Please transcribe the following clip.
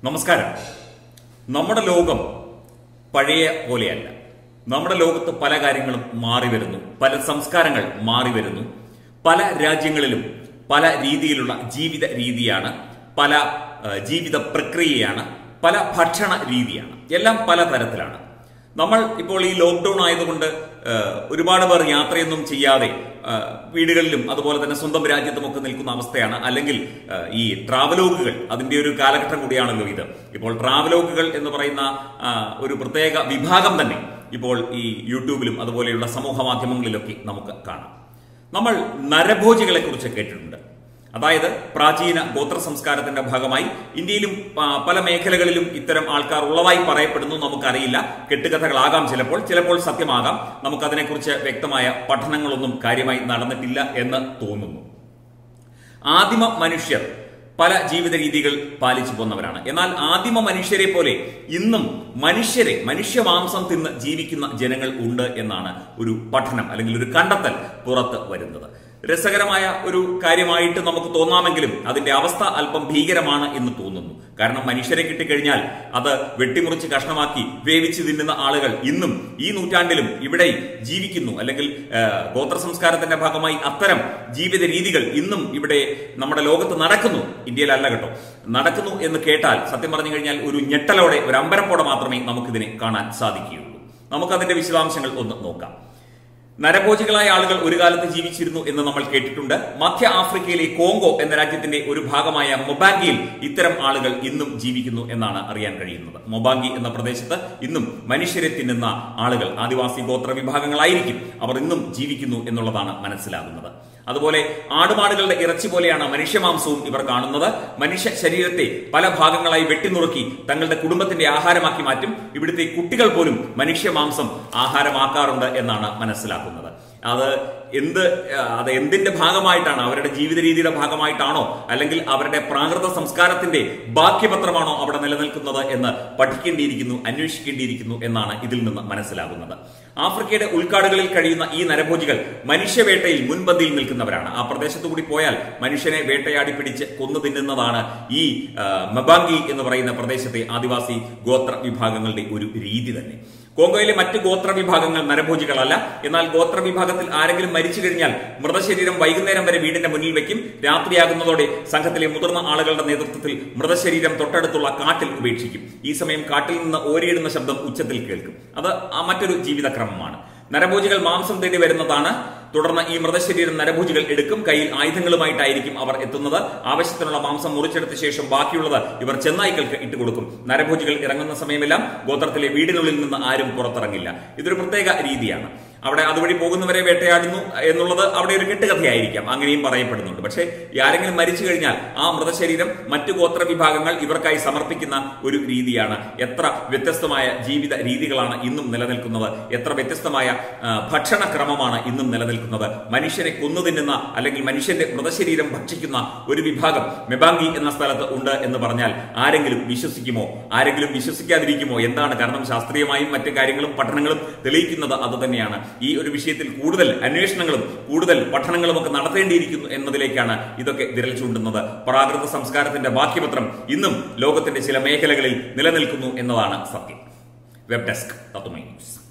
നമസ്കാരം നമ്മുടെ ലോകം പഴയ പോലെയല്ല നമ്മുടെ ലോകത്ത് പല കാര്യങ്ങളും മാറി വരുന്നു പല സംസ്കാരങ്ങൾ മാറി വരുന്നു പല രാജ്യങ്ങളിലും പല രീതിയിലുള്ള ജീവിത രീതിയാണ് പല ആ, ജീവിത പ്രക്രിയയാണ് പല ഭക്ഷണ രീതിയാണ് എല്ലാം പല തരത്തിലാണ് നമ്മൾ ഇപ്പോൾ ഈ ലോക്ക്ഡൌൺ ആയതുകൊണ്ട് ആ, ഒരുപാട് പേർ യാത്രയൊന്നും ചെയ്യാതെ ആ, വീടുകളിലും അതുപോലെ തന്നെ സ്വന്തം രാജ്യത്തുമൊക്കെ നിൽക്കുന്ന അവസ്ഥയാണ് അല്ലെങ്കിൽ ആ, ഈ ട്രാവലോഗുകൾ അതിന്റെ ഒരു കാലഘട്ടം കൂടിയാണല്ലോ ഇത് ഇപ്പോൾ ട്രാവലോഗുകൾ എന്ന് പറയുന്ന ആ, ഒരു പ്രത്യേക വിഭാഗം തന്നെ ഇപ്പോൾ ഈ യൂട്യൂബിലും അതുപോലെയുള്ള സമൂഹ മാധ്യമങ്ങളിലൊക്കെ നമുക്ക് കാണാം നമ്മൾ നരഭോജികളെ കുറിച്ച് കേട്ടിട്ടുണ്ട് അതായത് പ്രാചീന ഗോത്ര സംസ്കാരത്തിന്റെ ഭാഗമായി ഇന്ത്യയിലും ആ, പല മേഖലകളിലും ഇത്തരം ആൾക്കാർ ഉള്ളതായി പറയപ്പെടുന്നു നമുക്കറിയില്ല കെട്ടുകഥകളാകാം ചിലപ്പോൾ ചിലപ്പോൾ സത്യമാകാം നമുക്കതിനെക്കുറിച്ച് വ്യക്തമായ പഠനങ്ങളൊന്നും കാര്യമായി നടന്നിട്ടില്ല എന്ന് തോന്നുന്നു ആദിമ മനുഷ്യർ പല ജീവിത രീതികൾ പാലിച്ചു പോന്നവരാണ് എന്നാൽ ആദിമ മനുഷ്യരെ പോലെ ഇന്നും മനുഷ്യരെ മനുഷ്യമാംസം തിന്ന് ജീവിക്കുന്ന ജനങ്ങൾ ഉണ്ട് എന്നാണ് ഒരു പഠനം അല്ലെങ്കിൽ ഒരു കണ്ടെത്തൽ പുറത്ത് വരുന്നത് രസകരമായ ഒരു കാര്യമായിട്ട് നമുക്ക് തോന്നാമെങ്കിലും അതിന്റെ അവസ്ഥ അല്പം ഭീകരമാണ് എന്ന് തോന്നുന്നു കാരണം മനുഷ്യരെ കിട്ടിക്കഴിഞ്ഞാൽ അത് വെട്ടിമുറിച്ച് കഷ്ണമാക്കി വേവിച്ച് തിന്നുന്ന ആളുകൾ ഇന്നും ഈ നൂറ്റാണ്ടിലും ഇവിടെ ജീവിക്കുന്നു അല്ലെങ്കിൽ ആ, ഗോത്ര സംസ്കാരത്തിന്റെ ഭാഗമായി അത്തരം ജീവിത രീതികൾ ഇന്നും ഇവിടെ നമ്മുടെ ലോകത്ത് നടക്കുന്നു ഇന്ത്യയിലല്ല കേട്ടോ നടക്കുന്നു എന്ന് കേട്ടാൽ സത്യം പറഞ്ഞു കഴിഞ്ഞാൽ ഒരു ഞെട്ടലോടെ ഒരു അമ്പരപ്പോടെ മാത്രമേ നമുക്കിതിനെ കാണാൻ സാധിക്കുകയുള്ളൂ നമുക്കതിന്റെ വിശദാംശങ്ങൾ ഒന്ന് നോക്കാം നരഭോജികളായ ആളുകൾ ഒരു കാലത്ത് ജീവിച്ചിരുന്നു എന്ന് നമ്മൾ കേട്ടിട്ടുണ്ട് മധ്യ ആഫ്രിക്കയിലെ കോങ്കോ എന്ന രാജ്യത്തിന്റെ ഒരു ഭാഗമായ മൊബാങ്കിയിൽ ഇത്തരം ആളുകൾ ഇന്നും ജീവിക്കുന്നു എന്നാണ് അറിയാൻ കഴിയുന്നത് മൊബാങ്കി എന്ന പ്രദേശത്ത് ഇന്നും മനുഷ്യരെ തിന്നുന്ന ആളുകൾ ആദിവാസി ഗോത്ര വിഭാഗങ്ങളായിരിക്കും അവർ ഇന്നും ജീവിക്കുന്നു എന്നുള്ളതാണ് മനസ്സിലാകുന്നത് അതുപോലെ ആടുമാടുകളുടെ ഇറച്ചി പോലെയാണ് മനുഷ്യമാംസവും ഇവർ കാണുന്നത് മനുഷ്യ ശരീരത്തെ പല ഭാഗങ്ങളായി വെട്ടിനുറുക്കി തങ്ങളുടെ കുടുംബത്തിന്റെ ആഹാരമാക്കി മാറ്റും ഇവിടുത്തെ കുട്ടികൾ പോലും മനുഷ്യമാംസം ആഹാരമാക്കാറുണ്ട് എന്നാണ് മനസ്സിലാക്കുന്നത് അത് എന്ത് ആ, അത് എന്തിന്റെ ഭാഗമായിട്ടാണ് അവരുടെ ജീവിത രീതിയുടെ ഭാഗമായിട്ടാണോ അല്ലെങ്കിൽ അവരുടെ പ്രാകൃത സംസ്കാരത്തിന്റെ ബാക്യപത്രമാണോ അവിടെ നിലനിൽക്കുന്നത് എന്ന് പഠിക്കേണ്ടിയിരിക്കുന്നു അന്വേഷിക്കേണ്ടിയിരിക്കുന്നു എന്നാണ് ഇതിൽ നിന്ന് മനസ്സിലാകുന്നത് ആഫ്രിക്കയുടെ ഉൾക്കാടുകളിൽ കഴിയുന്ന ഈ നരഭോജികൾ മനുഷ്യവേട്ടയിൽ മുൻപന്തിയിൽ നിൽക്കുന്നവരാണ് ആ പ്രദേശത്തു കൂടി പോയാൽ മനുഷ്യനെ വേട്ടയാടി പിടിച്ച് കൊന്നു തിന്നുന്നതാണ് ഈ ആ, മബാങ്കി എന്ന് പറയുന്ന പ്രദേശത്തെ ആദിവാസി ഗോത്ര വിഭാഗങ്ങളുടെ ഒരു രീതി തന്നെ കോങ്കോയിലെ മറ്റ് ഗോത്ര വിഭാഗങ്ങൾ നരഭോജികളല്ല എന്നാൽ ഗോത്ര വിഭാഗത്തിൽ ആരെങ്കിലും മരിച്ചു കഴിഞ്ഞാൽ മൃതശരീരം വൈകുന്നേരം വരെ വീടിന്റെ മുന്നിൽ വെക്കും രാത്രിയാകുന്നതോടെ സംഘത്തിലെ മുതിർന്ന ആളുകളുടെ നേതൃത്വത്തിൽ മൃതശരീരം തൊട്ടടുത്തുള്ള കാട്ടിൽ ഉപേക്ഷിക്കും ഈ സമയം കാട്ടിൽ നിന്ന് ഓരിയിടുന്ന ശബ്ദം ഉച്ചത്തിൽ കേൾക്കും അത് ആ മറ്റൊരു ജീവിതക്രമമാണ് നരഭോജികൾ മാംസം തേടി വരുന്നതാണ് തുടർന്ന് ഈ മൃതശരീരം നരഭോജികൾ എടുക്കും കയ്യിൽ ആയുധങ്ങളുമായിട്ടായിരിക്കും അവർ എത്തുന്നത് ആവശ്യത്തിനുള്ള മാംസം മുറിച്ചെടുത്ത ശേഷം ബാക്കിയുള്ളത് ഇവർ ചെന്നായ്ക്കൾക്ക് ഇട്ടുകൊടുക്കും നരഭോജികൾ ഇറങ്ങുന്ന സമയമെല്ലാം ഗോത്രത്തിലെ വീടിനുള്ളിൽ നിന്ന് ആരും പുറത്തിറങ്ങില്ല ഇതൊരു പ്രത്യേക രീതിയാണ് അവിടെ അതുവഴി പോകുന്നവരെ വേട്ടയാടുന്നു എന്നുള്ളത് അവിടെ ഒരു കെട്ടുകഥയായിരിക്കാം അങ്ങനെയും പറയപ്പെടുന്നുണ്ട് പക്ഷേ ആരെങ്കിലും മരിച്ചു കഴിഞ്ഞാൽ ആ മൃതശരീരം മറ്റു ഗോത്ര വിഭാഗങ്ങൾ ഇവർക്കായി സമർപ്പിക്കുന്ന ഒരു രീതിയാണ് എത്ര വ്യത്യസ്തമായ ജീവിത രീതികളാണ് ഇന്നും നിലനിൽക്കുന്നത് എത്ര വ്യത്യസ്തമായ ആ, ഭക്ഷണക്രമമാണ് ഇന്നും നിലനിൽക്കുന്നത് മനുഷ്യരെ കൊന്നു തിന്നുന്ന അല്ലെങ്കിൽ മനുഷ്യന്റെ മൃതശരീരം ഭക്ഷിക്കുന്ന ഒരു വിഭാഗം മെബാങ്കി എന്ന സ്ഥലത്ത് ഉണ്ട് എന്ന് പറഞ്ഞാൽ ആരെങ്കിലും വിശ്വസിക്കുമോ ആരെങ്കിലും വിശ്വസിക്കാതിരിക്കുമോ എന്താണ് കാരണം ശാസ്ത്രീയമായും മറ്റു കാര്യങ്ങളും പഠനങ്ങളും തെളിയിക്കുന്നത് അത് തന്നെയാണ് ഈ ഒരു വിഷയത്തിൽ കൂടുതൽ അന്വേഷണങ്ങളും കൂടുതൽ പഠനങ്ങളും ഒക്കെ നടത്തേണ്ടിയിരിക്കുന്നു എന്നതിലേക്കാണ് ഇതൊക്കെ വിരൽ ചൂണ്ടുന്നത് പ്രാകൃത സംസ്കാരത്തിന്റെ ബാക്യപത്രം ഇന്നും ലോകത്തിന്റെ ചില മേഖലകളിൽ നിലനിൽക്കുന്നു എന്നതാണ് സത്യം വെബ് ഡെസ്ക് തത്വമൈ ന്യൂസ്